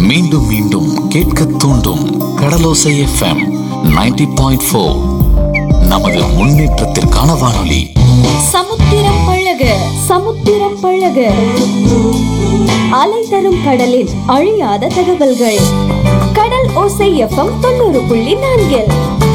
மீண்டும் மீண்டும் கேட்க தூண்டும் கடலோசை எஃப்எம் 90.4 பாயிண்ட் ஃபோர் நமது முன்னேற்றத்திற்கான வானொலி சமுத்திரம் பழக சமுத்திரம் பழக அலை தரும் கடலில் அழியாத தகவல்கள் கடல் ஓசை எஃப்எம் தொண்ணூறு புள்ளி நான்கில்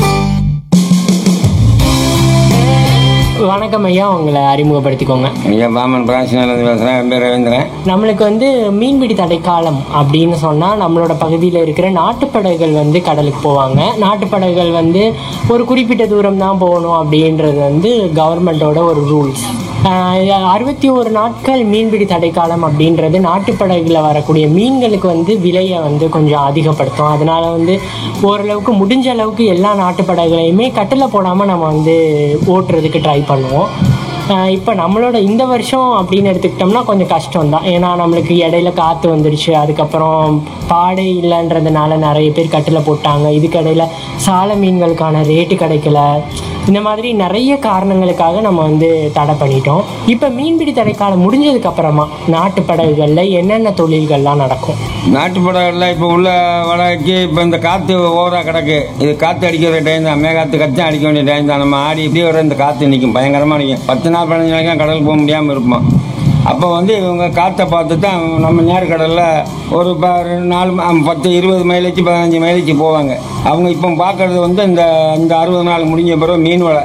வணக்கம் ஐயா உங்களை அறிமுகப்படுத்திக்கோங்க ஐயா பாமன் பிரான்சினிலேருந்து பேசுகிறேன் என் பேர் ரவீந்திரன் நம்மளுக்கு வந்து மீன்பிடி தடைக்காலம் அப்படின்னு சொன்னால் நம்மளோட பகுதியில் இருக்கிற நாட்டுப்படகுகள் வந்து கடலுக்கு போவாங்க நாட்டுப்படகுகள் வந்து ஒரு குறிப்பிட்ட தூரம் தான் போகணும் அப்படின்றது வந்து கவர்மெண்ட்டோட ஒரு ரூல்ஸ் அறுபத்தி ஒரு நாட்கள் மீன்பிடி தடைக்காலம் அப்படின்றது நாட்டுப்படகுல வரக்கூடிய மீன்களுக்கு வந்து விலையை வந்து கொஞ்சம் அதிகப்படுத்தும் அதனால வந்து ஓரளவுக்கு முடிஞ்ச அளவுக்கு எல்லா நாட்டுப்படகுலையுமே கட்டில் போடாமல் நம்ம வந்து ஓட்டுறதுக்கு ட்ரை பண்ணுவோம் இப்போ நம்மளோட இந்த வருஷம் அப்படின்னு எடுத்துக்கிட்டோம்னா கொஞ்சம் கஷ்டம் தான் ஏன்னா நம்மளுக்கு இடையில காற்று வந்துடுச்சு அதுக்கப்புறம் பாடை இல்லைன்றதுனால நிறைய பேர் கட்டில் போட்டாங்க இதுக்கிடையில சால மீன்களுக்கான ரேட்டு கிடைக்கல இந்த மாதிரி நிறைய காரணங்களுக்காக நம்ம வந்து தடை பண்ணிட்டோம் இப்போ மீன்பிடி தடைக்காலம் முடிஞ்சதுக்கு அப்புறமா நாட்டு படகுகளில் என்னென்ன தொழில்கள்லாம் நடக்கும் நாட்டு படகுல இப்போ உள்ள வடக்கு இப்போ இந்த காற்று ஓவராக கிடக்கு இது காற்று அடிக்கிற டைம் தான் மேகாத்து கச்சம் அடிக்க வேண்டிய டைம் தான் நம்ம ஆடி இப்படியே வர இந்த காற்று நிற்கும் பயங்கரமாக நிற்கும் பத்து நாள் பதினஞ்சு நாளைக்கு கடலுக்கு போக முடியாமல் இருப்போம் அப்போ வந்து இவங்க காற்றை பார்த்து தான் நம்ம நேர்கடலில் ஒரு ப ரெண்டு நாலு ம- பத்து இருபது மைலேஜ் பதினஞ்சு மைலேஜ் போவாங்க அவங்க இப்போ பார்க்கறது வந்து இந்த இந்த அறுபது நாள் முடிஞ்ச பிறகு மீன் வலை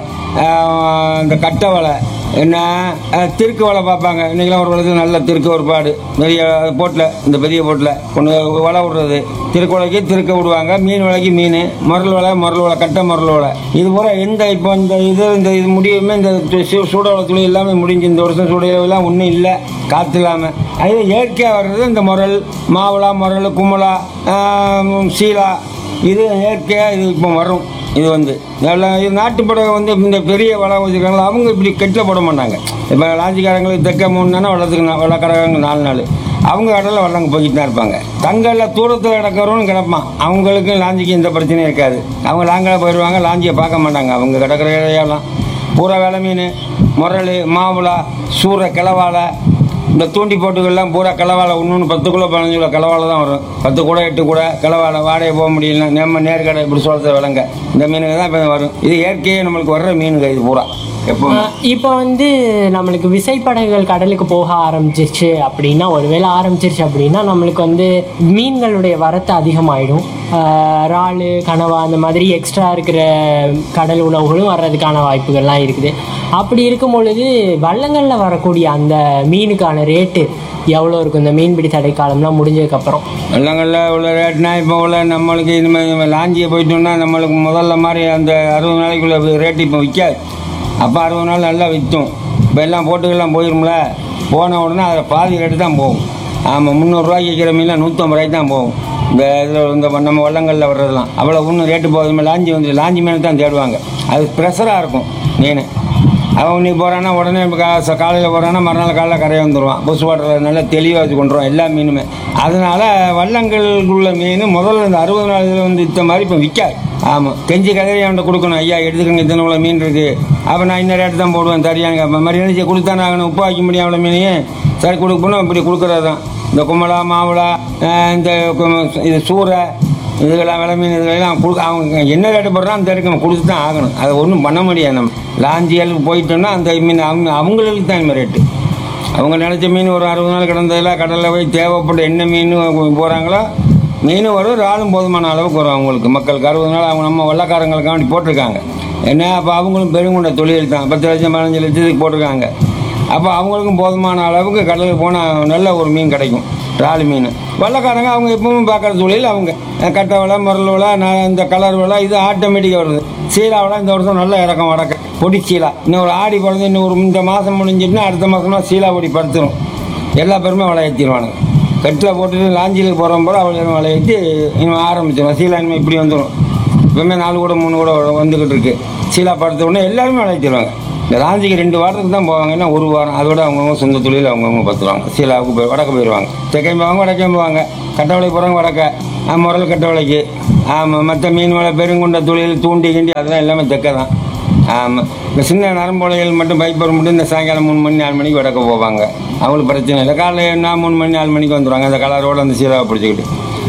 ஆஹ் இந்த கட்டை வலை என்ன அஹ், திருக்கு வலை பார்ப்பாங்க இன்னைக்கெல்லாம் ஒரு வளர்த்து நல்ல திருக்கு ஒரு பாடு பெரிய போட்டில் இந்த பெரிய போட்டில் கொண்டு வலை விடுறது திருக்கு வலைக்கு திருக்க விடுவாங்க மீன் வலைக்கு மீன் முரல் வலை முரல் வலை கட்டை முரல் வலை இது பூரா எந்த இப்போ இந்த இது இந்த இது முடியுமே இந்த து- சு- சூட துளி எல்லாமே முடிஞ்சு இந்த வருஷம் சூடையெல்லாம் ஒன்றும் இல்லை காற்று இல்லாமல் அது இயற்கையாக வர்றது இந்த முரல் மாவளா முரல் கும்பலா ஆஹ், சீலா இது இயற்கையாக இது இப்போ வரும் இது வந்து எல்லாம் இது நாட்டுப்படகை வந்து இந்த பெரிய வலை வச்சுருக்காங்களா அவங்க இப்படி கெட்டில் போட மாட்டாங்க இப்போ லாஞ்சிக்காரங்களுக்கு தெக்க மூணு நாள் வளர்த்துக்கு வளர்க்குறாங்க நாலு நாள் அவங்க கடலில் வர்றவங்க போய்கிட்டு தான் இருப்பாங்க தங்கல்ல தூரத்தில் கிடக்கிறவனு கிடப்பான் அவங்களுக்கும் லாஞ்சிக்கு எந்த பிரச்சனையும் இருக்காது அவங்க லாங்கில் போயிடுவாங்க லாஞ்சியை பார்க்க மாட்டாங்க அவங்க கிடக்கிற இடையெல்லாம் பூரா வேலை மீன் முரளி மாவுளா சூறை கிளவாலை இந்த தூண்டி போட்டுகள்லாம் பூரா கிளவாலை ஒன்று பத்து கிலோ பதினஞ்சு கிலோ கிளவாலை தான் வரும் பத்து கூட எட்டு கூட கிளவாலை வாடகை போக முடியல நம்ம நேர்கடை இப்படி சொல்கிறத விலங்க இந்த மீனுங்க தான் இப்போ வரும் இது இயற்கையே நம்மளுக்கு வர்ற மீனுங்க இது பூரா எப்போ இப்போ வந்து நம்மளுக்கு விசைப்படகுகள் கடலுக்கு போக ஆரம்பிச்சிருச்சு அப்படின்னா ஒருவேளை ஆரம்பிச்சிருச்சு அப்படின்னா நம்மளுக்கு வந்து மீன்களுடைய வரத்து அதிகமாயிடும் ஆஹ் இறாலு கனவா அந்த மாதிரி எக்ஸ்ட்ரா இருக்கிற கடல் உணவுகளும் வர்றதுக்கான வாய்ப்புகள்லாம் இருக்குது அப்படி இருக்கும் பொழுது வள்ளங்களில் வரக்கூடிய அந்த மீனுக்கான ரேட்டு எவ்வளோ இருக்கும் இந்த மீன்பிடி தடை காலம்லாம் முடிஞ்சதுக்கப்புறம் வெள்ளங்களில் உள்ள ரேட்னா இப்போ உள்ள நம்மளுக்கு இனிமேல் லாஞ்சியை போயிட்டோம்னா நம்மளுக்கு முதல்ல மாதிரி அந்த அறுபது நாளைக்குள்ள ரேட்டு இப்போ விற்காது அப்போ அறுபது நாள் நல்லா விற்றும் இப்போ எல்லாம் போட்டுக்கெல்லாம் போயிரும்ல போன உடனே அதில் பாதி ரேட்டு தான் போகும் ஆமாம் முந்நூறுரூவாய்க்கு விற்கிற மீன்லாம் நூற்றம்பது ரூபாய்க்கு தான் போகும் இந்த இதில் இந்த நம்ம வள்ளங்களில் வர்றதெல்லாம் அவ்வளோ ஒன்றும் ரேட்டு போகுது லாஞ்சி வந்து லாஞ்சி மீன் தான் தேடுவாங்க அது ப்ரெஷராக இருக்கும் மீன் அவன் இன்னைக்கு போகிறான்னா உடனே இப்போ கா காலையில் போகிறான்னா மறுநாள் காலையில் கரையை வந்துடுவான் புஷ் வாட்டரில் நல்லா தெளிவாக வச்சு கொண்டுருவான் எல்லா மீனுமே அதனால வள்ளங்களுக்குள்ள மீன் முதல்ல இந்த அறுபது நாள் இதில் வந்து இத்த மாதிரி இப்போ விற்காது ஆமாம் கெஞ்சி கதறி அவன்கிட்ட கொடுக்கணும் ஐயா எடுத்துக்கங்க இத்தனை இவ்வளோ மீன் இருக்குது அப்போ நான் இந்த ரேட்டு தான் போடுவேன் தரியான்னு கேட்பேன் மாதிரி நினச்சி கொடுத்தானே ஆகணும் உப்பு வைக்க முடியும் அவ்வளோ மீனையும் சரி கொடுக்கணும் இப்படி கொடுக்குறது தான் இந்த கும்பலா மாவளா அஹ் இந்த கு- இது சூறை இதுக்கெல்லாம் விலை மீன் இதுக்கெல்லாம் கொடுக்க அவங்க என்ன ரேட்டு போடுறோம் அந்த ரேட்டுக்கு நம்ம கொடுத்து தான் ஆகணும் அதை ஒன்றும் பண்ண முடியாது நம்ம லாஞ்சிகளுக்கு போயிட்டோம்னா அந்த மீன் அவங்க அவங்களுக்கு தான் இந்த ரேட்டு அவங்க நினச்ச மீன் ஒரு அறுபது நாள் கிடந்ததில் கடலில் போய் தேவைப்பட்ட என்ன மீன் போகிறாங்களோ மீன் வரும் இறாலும் போதுமான அளவுக்கு வரும் அவங்களுக்கு மக்களுக்கு அறுபது நாள் அவங்க நம்ம வெள்ளக்காரங்களுக்கு வேண்டி போட்டிருக்காங்க என்ன அப்போ அவங்களும் பெருங்குண்ட தொழில் தான் பத்து லட்சம் பதினஞ்சு லட்சத்துக்கு போட்டிருக்காங்க அப்போ அவங்களுக்கும் போதுமான அளவுக்கு கடலுக்கு போனால் நல்ல ஒரு மீன் கிடைக்கும் இறால் மீன் வெள்ளைக்காரங்க அவங்க எப்பவும் பார்க்குற தொழில் அவங்க அஹ் கட்டை வலை முரல் வலை நான் இந்த கலர் வலை இது ஆட்டோமேட்டிக்காக வருது சீலாவெல்லாம் இந்த வருஷம் நல்ல இறக்கம் வடக்க பொடி சீலா இன்னும் ஒரு ஆடி பிறந்து இன்னும் ஒரு இந்த மாதம் முடிஞ்சிட்டுனா அடுத்த மாதம்லாம் சீலா பொடி படுத்துரும் எல்லா பேருமே வலை ஏற்றிடுவானுங்க கட்டில் போட்டுட்டு லாஞ்சிலுக்கு போகிறோம் போகிற அவளை வலை ஏற்றி இன்னும் ஆரம்பிச்சிடும் சீலா இனிமேல் இப்படி வந்துடும் இப்போமே நாலு கூட மூணு கூட வந்துக்கிட்டு இருக்கு சீலா படுத்த உடனே எல்லாருமே வலை ஏற்றிடுவாங்க இந்த லாஞ்சிக்கு ரெண்டு வாரத்துக்கு தான் போவாங்கன்னா ஒரு வாரம் அதோட அவங்கவுங்க சொந்த தொழில் அவங்கவுங்க பார்த்துருவாங்க சீலாவுக்கு போய் வடக்க போயிடுவாங்க தெற்கையும் போவாங்க வடக்கையும் போவாங்க கட்டவளைக்கு போகிறவங்க வடக்க ஆ, முரல் கட்டவளைக்கு ஆமாம் மற்ற மீன் வலை பெருங்குண்ட தொழில் தூண்டி கிண்டி அதெல்லாம் எல்லாமே தெற்க தான் ஆமாம் இந்த சின்ன நரம்புலைகள் மட்டும் பைப்பர் மட்டும் இந்த சாயங்காலம் மூணு மணி நாலு மணிக்கு வடக்க போவாங்க அவங்களுக்கு பிரச்சனை இல்லை காலைல என்ன மூணு மணி நாலு மணிக்கு வந்துடுவாங்க அந்த கலரோட அந்த சீலாவை பிடிச்சிக்கிட்டு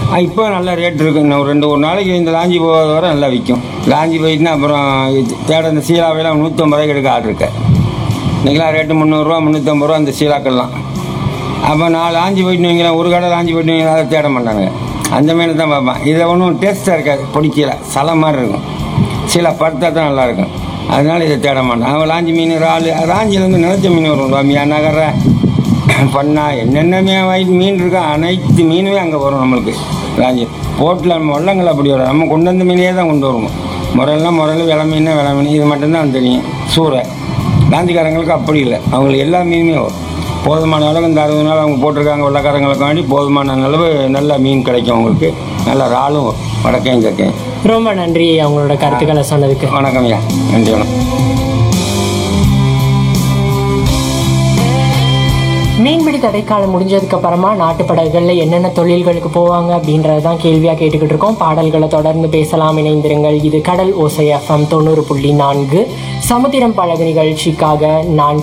இப்போ நல்ல ரேட் இருக்கு இன்னும் ஒரு ரெண்டு ஒரு நாளைக்கு இந்த லாஞ்சி போகாத வரை நல்லா விற்கும் லாஞ்சி போயிட்டுனா அப்புறம் இது தேட இந்த சீலாவையெல்லாம் நூற்றம்பது ரூபாய்க்கு எடுக்க ஆர்டர் இருக்கு இன்றைக்கெலாம் ரேட்டு முந்நூறுரூவா முந்நூற்றம்பது ரூபா அந்த சீலாக்கெல்லாம் அப்போ நாலு ஆஞ்சி போயிட்டு வைங்களேன் ஒரு கடை ஆஞ்சி போயிட்டு வைங்களேன் அதை தேட மாட்டாங்க அந்த மீன் தான் பார்ப்பேன் இதை ஒன்றும் டேஸ்ட்டாக இருக்காது பொடிக்கல சலை மாதிரி இருக்கும் சீலா படுத்தா தான் நல்லா இருக்கும் அதனால இதை தேட மாட்டான் அவன் லாஞ்சி மீன் இறால் ராஞ்சிலேருந்து நிலச்ச மீன் வரும் ரம்யா நகர பண்ணா என்னென்ன மீன் வாங்கி மீன் இருக்கோ அனைத்து மீனுமே அங்கே வரும் நம்மளுக்கு ராஞ்சி போட்டில் நம்ம வள்ளங்கள் அப்படி வரும் நம்ம கொண்டு வந்த மீனையே தான் கொண்டு வருவோம் முறையெல்லாம் முறையில் விலை மீன் விலை மீன் இது மட்டும்தான் தெரியும் சூறை காந்திக்காரங்களுக்கு அப்படி இல்லை அவங்களுக்கு எல்லா மீனுமே வரும் போதுமான அளவு இந்த அறுபது நாள் அவங்க போட்டிருக்காங்க வெள்ளக்காரங்களுக்காண்டி போதுமான அளவு நல்ல மீன் கிடைக்கும் அவங்களுக்கு நல்ல இறாலும் வரும் வடக்கையும் தெற்கையும் ரொம்ப நன்றி அவங்களோட கருத்துக்களை சொன்னதுக்கு வணக்கம் ஐயா நன்றி வணக்கம் மீன்பிடி தடைக்காலம் முடிஞ்சதுக்கு அப்புறமா நாட்டுப்படகுகளில் என்னென்ன தொழில்களுக்கு போவாங்க அப்படின்றத தான் கேள்வியாக கேட்டுக்கிட்டு இருக்கோம் பாடல்களை தொடர்ந்து பேசலாம் இணைந்திருங்கள் இது கடல் ஓசை எஃப்எம் தொண்ணூறு புள்ளி நான்கு சமுத்திரம் பழகு நிகழ்ச்சிக்காக நான்